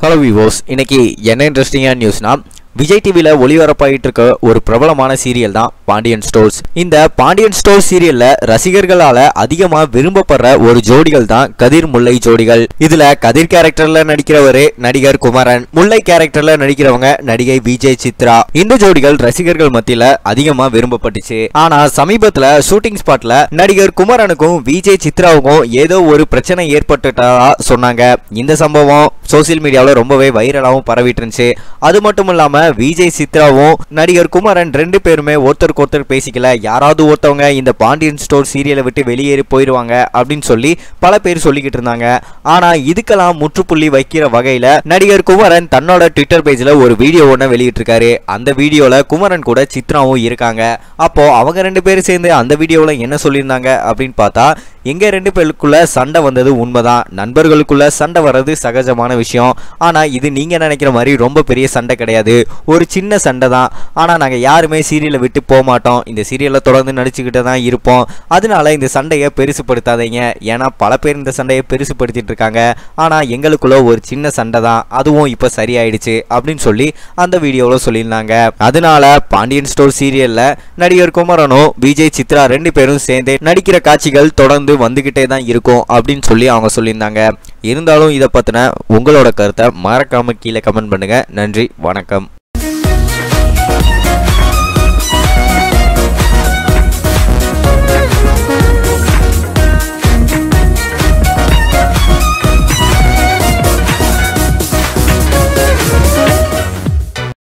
hello விவோஸ் இன்னைக்கு என்ன இன்ட்ரெஸ்டிங்கான நியூஸ்னா விஜய் டிவியில் ஒளிபரப்பாயிட்டு இருக்க ஒரு பிரபலமான சீரியல் தான் பாண்டியன் ஸ்டோர்ஸ் இந்த பாண்டியன் ஸ்டோர்ஸ் சீரியல்ல ரசிகர்களால அதிகமா விரும்பப்படுற ஒரு ஜோடிகள் தான் கதிர் முல்லை ஜோடிகள் இதுல கதிர் கேரக்டர்ல நடிக்கிறவரு நடிகர் குமரன் முல்லை கேரக்டர்ல நடிக்கிறவங்க நடிகை விஜய் சித்ரா இந்த ஜோடிகள் ரசிகர்கள் மத்தியில அதிகமா விரும்பப்பட்டுச்சு ஆனா சமீபத்துல ஷூட்டிங் ஸ்பாட்ல நடிகர் குமரனுக்கும் விஜய் சித்ராவுக்கும் ஏதோ ஒரு பிரச்சனை ஏற்பட்டுட்டதா சொன்னாங்க இந்த சம்பவம் சோசியல் மீடியாவில் ரொம்பவே வைரலாகவும் பரவிட்டு இருந்துச்சு அது மட்டும் இல்லாம விஜய் சித்ராவும் நடிகர் குமரன் ரெண்டு பேருமே ஒருத்தருக்கு ஒருத்தர் பேசிக்கல யாராவது ஒருத்தவங்க இந்த பாண்டியன் ஸ்டோர் சீரியலை விட்டு வெளியேறி போயிடுவாங்க அப்படின்னு சொல்லி பல பேர் சொல்லிக்கிட்டு இருந்தாங்க ஆனா இதுக்கெல்லாம் முற்றுப்புள்ளி வைக்கிற வகையில நடிகர் குமரன் தன்னோட ட்விட்டர் பேஜ்ல ஒரு வீடியோ ஒன்று வெளியிட்டிருக்காரு அந்த வீடியோல குமரன் கூட சித்ராவும் இருக்காங்க அப்போ அவங்க ரெண்டு பேரும் சேர்ந்து அந்த வீடியோல என்ன சொல்லியிருந்தாங்க அப்படின்னு பார்த்தா எங்க ரெண்டு பேருக்குள்ள சண்டை வந்தது உண்மைதான் நண்பர்களுக்குள்ள சண்டை வர்றது சகஜமான விஷயம் ஆனா இது நீங்க நினைக்கிற மாதிரி ரொம்ப பெரிய சண்டை கிடையாது ஒரு சின்ன சண்டை தான் ஆனா நாங்க யாருமே சீரியலை விட்டு போக மாட்டோம் இந்த சீரியலை தொடர்ந்து நடிச்சுக்கிட்டு தான் இருப்போம் அதனால இந்த சண்டையை பெருசுப்படுத்தாதீங்க ஏன்னா பல பேர் இந்த சண்டையை பெருசுப்படுத்திட்டு இருக்காங்க ஆனா எங்களுக்குள்ள ஒரு சின்ன சண்டை தான் அதுவும் இப்ப சரியாயிடுச்சு அப்படின்னு சொல்லி அந்த வீடியோவில் சொல்லியிருந்தாங்க அதனால பாண்டியன் ஸ்டோர் சீரியல்ல நடிகர் குமரனும் விஜய் சித்ரா ரெண்டு பேரும் சேர்ந்து நடிக்கிற காட்சிகள் தொடர்ந்து வந்துகிட்டே தான் இருக்கும் அப்படின்னு சொல்லி அவங்க சொல்லியிருந்தாங்க இருந்தாலும் இதை பத்தின உங்களோட கருத்தை மறக்காம கீழே கமெண்ட் பண்ணுங்க நன்றி வணக்கம்